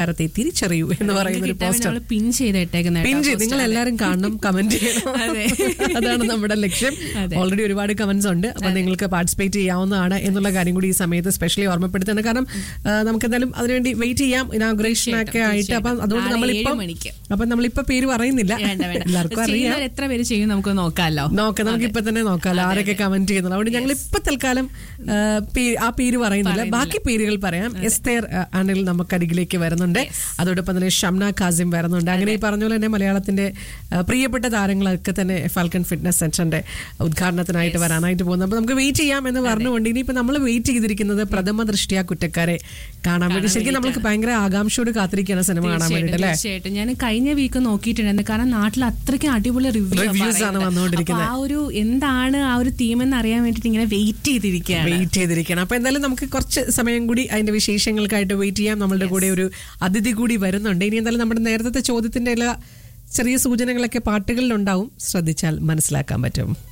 താരത്തെ തിരിച്ചറിയൂ എന്ന് പറയുന്ന ഒരു പോസ്റ്റർ പിൻ ചെയ്ത് ഇട്ടേക്കുന്ന പിൻ ചെയ്ത് നിങ്ങൾ എല്ലാവരും കാണണം കമന്റ് ചെയ്യണം അതെ. അതാണ് നമ്മുടെ ലക്ഷ്യം അതെ. ഓൾറെഡി ഒരുപാട് കമന്റ്സ് ഉണ്ട് അപ്പൊ നിങ്ങൾക്ക് പാർട്ടിസിപ്പേറ്റ് ചെയ്യാവുന്നതാണ് എന്നുള്ള കാര്യം കൂടി ഈ സമയത്ത് സ്പെഷ്യലി ഓർമ്മപ്പെടുത്തുന്നത് കാരണം ആ, നമുക്ക് എന്തായാലും അതിനുവേണ്ടി വെയിറ്റ് ചെയ്യാം ഇനാഗുറേഷൻ ഒക്കെ ആയിട്ട് അപ്പം അതുകൊണ്ട് നാളെ നമ്മളിപ്പം ഏഴ് മണിക്ക്. അപ്പൊ നമ്മളിപ്പോ പേര് പറയുന്നില്ല വേണ്ട വേണ്ട എല്ലാവർക്കും അറിയാം ചെയ്യുന്നവർ എത്ര പേര് ചെയ്യും നമുക്ക് നോക്കാമല്ലോ നോക്കാം നമുക്ക് ഇപ്പൊ തന്നെ നോക്കാം ആരൊക്കെ കമന്റ് ചെയ്യുന്നത് അതുകൊണ്ട് ഞങ്ങൾ ഇപ്പൊ തൽക്കാലം ആ, പേ- ആ പേര് പറയുന്നില്ല ബാക്കി പേരുകൾ പറയാം എസ്തേർ ആ, അനിൽ നമുക്കരികിലേക്ക് വരുന്നുണ്ട് അതോടൊപ്പം തന്നെ ഷംന കാസിം വരുന്നുണ്ട് അങ്ങനെ ഈ പറഞ്ഞ പോലെ തന്നെ മലയാളത്തിന്റെ ആ, പ്രിയപ്പെട്ട താരങ്ങളൊക്കെ തന്നെ ഫാൽക്കൺ ഫിറ്റ്നസ് സെന്ററിന്റെ ഉദ്ഘാടനത്തിനായിട്ട് വരാനായിട്ട് പോകുന്നു അപ്പൊ നമുക്ക് വെയിറ്റ് ചെയ്യാം എന്ന് പറഞ്ഞുകൊണ്ട് ഇനിയിപ്പോ നമ്മൾ വെയിറ്റ് ചെയ്തിരിക്കുന്നത് പ്രഥമ ദൃഷ്ടിയ കുറ്റക്കാരെ കാണാൻ വേണ്ടി ശരിക്കും നമ്മൾക്ക് ഭയങ്കര ആകാംക്ഷയോട് കാത്തിരിക്കുകയാണ് സിനിമ കാണാൻ വേണ്ടിട്ട് അല്ലേ തീർച്ചയായിട്ടും ഞാൻ കഴിഞ്ഞ വീക്ക് നോക്കിയിട്ടുണ്ടായിരുന്നു കാരണം നാട്ടിൽ അത്രയ്ക്ക് അടിപൊളി Reviews ആണ് വന്നുകൊണ്ടിരിക്കുന്നത്. ആ ഒരു എന്താണ് ആ ഒരു തീം എന്ന് അറിയാൻ വേണ്ടിട്ട് ഇങ്ങനെ വെയിറ്റ് ചെയ്തിരിക്കുകയാണ് വെയിറ്റ് ചെയ്തിരിക്കണം അപ്പൊ എന്തായാലും നമുക്ക് കുറച്ച് സമയം കൂടി അതിന്റെ വിശേഷങ്ങൾക്കായിട്ട് വെയിറ്റ് ചെയ്യാം നമ്മളുടെ കൂടെ ഒരു അതിഥി കൂടി വരുന്നുണ്ട് ഇനി എന്തായാലും നമ്മുടെ നേരത്തെ ചോദ്യത്തിന്റെ എല്ലാ ചെറിയ സൂചനകളൊക്കെ പാട്ടുകളിലുണ്ടാവും ശ്രദ്ധിച്ചാൽ മനസ്സിലാക്കാൻ പറ്റും